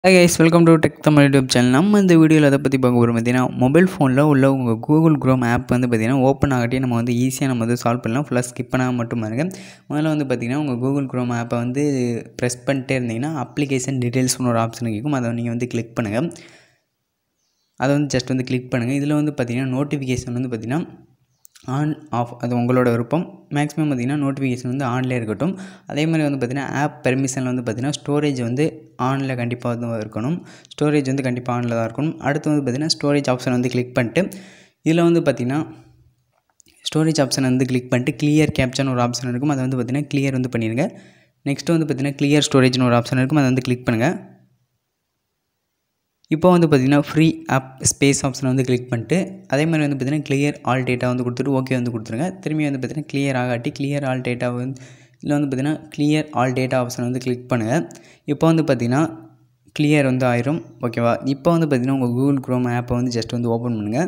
Hi guys welcome to tech Tamil YouTube channel நம்ம இந்த வீடியோவில் அதை பற்றி பார்க்க போகிறோம் பார்த்தீங்கன்னா மொபைல் ஃபோனில் உள்ள உங்கள் கூகுள் குரோம் ஆப் வந்து பார்த்திங்கன்னா ஓப்பன் ஆகட்டி நம்ம வந்து ஈஸியாக நம்ம வந்து சால்வ் பண்ணலாம் ஃபுல்லாக ஸ்கிப் பண்ணாமல் மட்டும் பாருங்க முதல்ல வந்து பார்த்திங்கன்னா உங்கள் கூகுள் குரோம் ஆப்பை வந்து ப்ரெஸ் பண்ணிட்டே இருந்தீங்கன்னா அப்ளிகேஷன் டீட்டெயில்ஸ்னு ஒரு ஆப்ஷன் கேட்கும் அதை நீங்கள் வந்து கிளிக் பண்ணுங்கள் அதை வந்து ஜஸ்ட் வந்து கிளிக் பண்ணுங்கள் இதில் வந்து பார்த்திங்கன்னா நோட்டிஃபிகேஷன் வந்து பார்த்திங்கன்னா ஆன் ஆஃப் அது உங்களோட விருப்பம் மேக்ஸிமம் பார்த்திங்கன்னா நோட்டிஃபிகேஷன் வந்து ஆன்லேயே இருக்கட்டும் அதே மாதிரி வந்து பார்த்திங்கன்னா ஆப் பெர்மிஷனில் வந்து பார்த்திங்கன்னா ஸ்டோரேஜ் வந்து ஆனில் கண்டிப்பாக வந்து இருக்கணும் ஸ்டோரேஜ் வந்து கண்டிப்பாக ஆனில் தான் இருக்கணும் அடுத்து வந்து பார்த்திங்கன்னா ஸ்டோரேஜ் ஆப்ஷன் வந்து கிளிக் பண்ணிட்டு இதில் வந்து பார்த்திங்கன்னா ஸ்டோரேஜ் ஆப்ஷன் வந்து கிளிக் பண்ணிட்டு கிளியர் கேப்சன் ஒரு ஆப்ஷன் இருக்கும் அதை வந்து பார்த்திங்கன்னா கிளியர் வந்து பண்ணிடுங்க நெக்ஸ்ட்டு வந்து பார்த்திங்கன்னா கிளியர் ஸ்டோரேஜ்னு ஒரு ஆப்ஷன் இருக்கும் அதை வந்து கிளிக் பண்ணுங்கள் இப்போ வந்து பார்த்திங்கன்னா ஃப்ரீ ஆப் ஸ்பேஸ் ஆப்ஷனை வந்து கிளிக் பண்ணிட்டு அதே மாதிரி வந்து பார்த்திங்கன்னா கிளியர் ஆல் டேட்டா வந்து கொடுத்துட்டு ஓகே வந்து கொடுத்துருங்க திரும்பி வந்து பார்த்திங்கன்னா கிளியர் ஆகாட்டி கிளியர் ஆல் டேட்டா வந்து இதில் வந்து பார்த்திங்கன்னா கிளியர் ஆல் டேட்டா ஆப்ஷன் வந்து கிளிக் பண்ணுங்கள் இப்போ வந்து பார்த்திங்கன்னா கிளியர் வந்து ஆயிரும் ஓகேவா இப்போ வந்து பார்த்திங்கன்னா உங்கள் கூகுள் க்ரோம் ஆப்பை வந்து ஜஸ்ட் வந்து ஓப்பன் பண்ணுங்கள்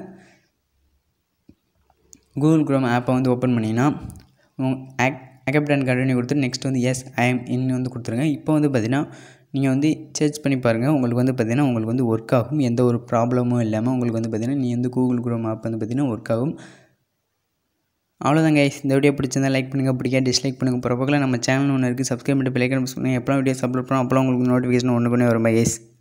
கூகுள் க்ரோம் ஆப்பை வந்து ஓப்பன் பண்ணிங்கன்னா அக்செப்ட் அண்ட் கண்டினியூ கொடுத்துட்டு நெக்ஸ்ட் வந்து எஸ் ஐ எம் இன் வந்து கொடுத்துருங்க இப்போ வந்து பார்த்திங்கன்னா நீங்கள் வந்து சர்ச் பண்ணி பாருங்கள் உங்களுக்கு வந்து பார்த்திங்கன்னா உங்களுக்கு வந்து ஒர்க் ஆகும் எந்த ஒரு ப்ராப்ளமும் இல்லாமல் உங்களுக்கு வந்து பார்த்திங்கன்னா நீ வந்து கூகுள் குரோம் ஆப் வந்து பார்த்திங்கன்னா ஒர்க் ஆகும் அவ்வளோதாங்க guys. இந்த வீடியோ பிடிச்சிருந்தா லைக் பண்ணுங்கள் பிடிக்கா டிஸ்லைக் பண்ணுங்கள் பிறப்பக்கில் நம்ம சேனல் ஒன்று இருக்குது சப்ஸ்கிரைப் பண்ணிட்டு பிள்ளைக்கு எப்போலாம் வீடியோஸ் அப்லோட் பண்ணோம் அப்போலாம் உங்களுக்கு நோட்டிஃபிகேஷன் ஒன்று பண்ணி வரும் கைஸ்